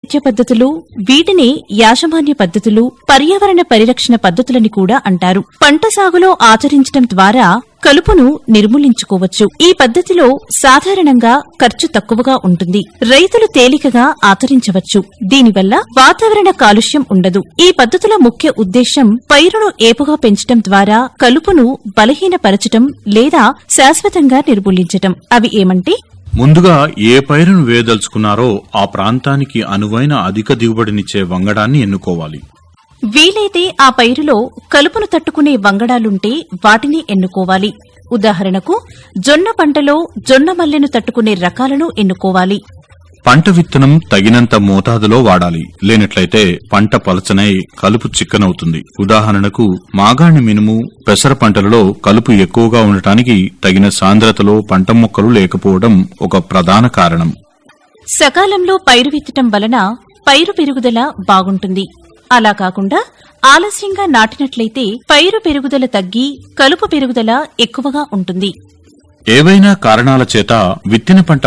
సేద్య పద్ధతులు వీటిని యాజమాన్య పద్ధతులు పర్యావరణ పరిరక్షణ పద్ధతులని కూడా అంటారు పంట సాగులో ఆచరించడం ద్వారా కలుపును నిర్మూలించుకోవచ్చు ఈ పద్ధతిలో సాధారణంగా ఖర్చు తక్కువగా ఉంటుంది రైతులు తేలికగా ఆచరించవచ్చు దీనివల్ల వాతావరణ కాలుష్యం ఉండదు ఈ పద్ధతుల ముఖ్య ఉద్దేశం పైరును ఏపుగా పెంచడం ద్వారా కలుపును బలహీనపరచటం లేదా శాశ్వతంగా నిర్మూలించటం అవి ఏమంటే ముందుగా ఏ పైరును వేయదలుచుకున్నారో ఆ ప్రాంతానికి అనువైన అధిక దిగుబడినిచ్చే వంగడాన్ని ఎన్నుకోవాలి వీలైతే ఆ పైరులో కలుపును తట్టుకునే వంగడాలుంటే వాటిని ఎన్నుకోవాలి ఉదాహరణకు జొన్న పంటలో జొన్న మల్లెను తట్టుకునే రకాలను ఎన్నుకోవాలి పంట విత్తనం తగినంత మోతాదులో వాడాలి లేనట్లయితే పంట పలచనై కలుపు చిక్కనవుతుంది ఉదాహరణకు మాగాణి మినుము పెసర పంటలలో కలుపు ఎక్కువగా ఉండటానికి తగిన సాంద్రతలో పంట మొక్కలు లేకపోవడం ఒక ప్రధాన కారణం సకాలంలో పైరు విత్తటం వలన పైరు పెరుగుదల బాగుంటుంది అలా కాకుండా ఆలస్యంగా నాటినట్లయితే పైరు పెరుగుదల తగ్గి కలుపు పెరుగుదల ఎక్కువగా ఉంటుంది ఏవైనా కారణాల చేత విత్తిన పంట